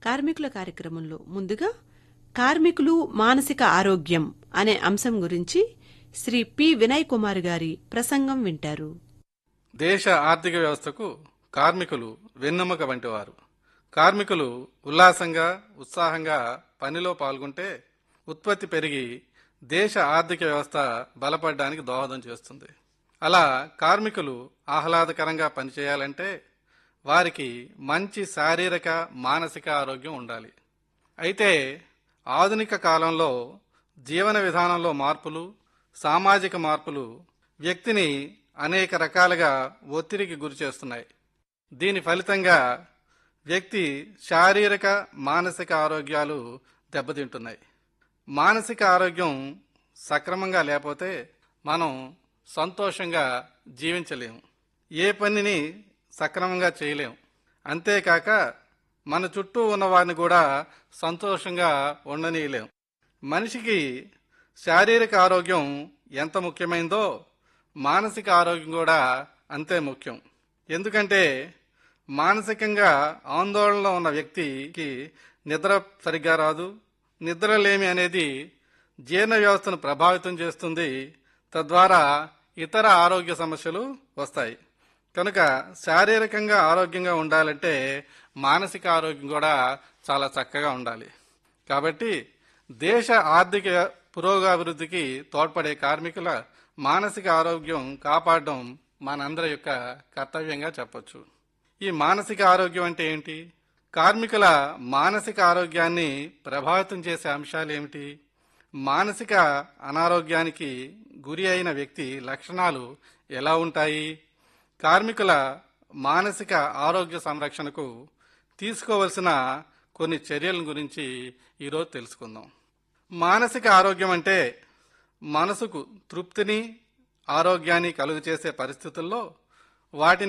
కార్మికుల కార్యక్రమంలో ముందుగా కార్మికులు మానసిక ఆరోగ్యం అనే అంశం గురించి శ్రీ పి వినయ్ కుమార్ గారి ప్రసంగం వింటారు దేశ ఆర్థిక వ్యవస్థకు కార్మికులు వెన్నెముక వంటివారు కార్మికులు ఉల్లాసంగా ఉత్సాహంగా పనిలో పాల్గొంటే ఉత్పత్తి పెరిగి దేశ ఆర్థిక వ్యవస్థ బలపడడానికి దోహదం చేస్తుంది అలా కార్మికులు ఆహ్లాదకరంగా పనిచేయాలంటే వారికి మంచి శారీరక మానసిక ఆరోగ్యం ఉండాలి అయితే ఆధునిక కాలంలో జీవన విధానంలో మార్పులు సామాజిక మార్పులు వ్యక్తిని అనేక రకాలుగా ఒత్తిడికి గురి చేస్తున్నాయి దీని ఫలితంగా వ్యక్తి శారీరక మానసిక ఆరోగ్యాలు దెబ్బతింటున్నాయి మానసిక ఆరోగ్యం సక్రమంగా లేకపోతే మనం సంతోషంగా జీవించలేము ఏ పనిని సక్రమంగా చేయలేము అంతేకాక మన చుట్టూ ఉన్న వారిని కూడా సంతోషంగా ఉండనీయలేం మనిషికి శారీరక ఆరోగ్యం ఎంత ముఖ్యమైందో మానసిక ఆరోగ్యం కూడా అంతే ముఖ్యం ఎందుకంటే మానసికంగా ఆందోళనలో ఉన్న వ్యక్తికి నిద్ర సరిగ్గా రాదు నిద్రలేమి అనేది జీర్ణ వ్యవస్థను ప్రభావితం చేస్తుంది తద్వారా ఇతర ఆరోగ్య సమస్యలు వస్తాయి కనుక శారీరకంగా ఆరోగ్యంగా ఉండాలంటే మానసిక ఆరోగ్యం కూడా చాలా చక్కగా ఉండాలి కాబట్టి దేశ ఆర్థిక పురోగాభివృద్ధికి తోడ్పడే కార్మికుల మానసిక ఆరోగ్యం కాపాడడం మనందరి యొక్క కర్తవ్యంగా చెప్పొచ్చు ఈ మానసిక ఆరోగ్యం అంటే ఏంటి కార్మికుల మానసిక ఆరోగ్యాన్ని ప్రభావితం చేసే అంశాలు ఏమిటి మానసిక అనారోగ్యానికి గురి అయిన వ్యక్తి లక్షణాలు ఎలా ఉంటాయి కార్మికుల మానసిక ఆరోగ్య సంరక్షణకు తీసుకోవలసిన కొన్ని చర్యల గురించి ఈరోజు తెలుసుకుందాం మానసిక ఆరోగ్యం అంటే మనసుకు తృప్తిని ఆరోగ్యాన్ని కలుగచేసే పరిస్థితుల్లో వాటిని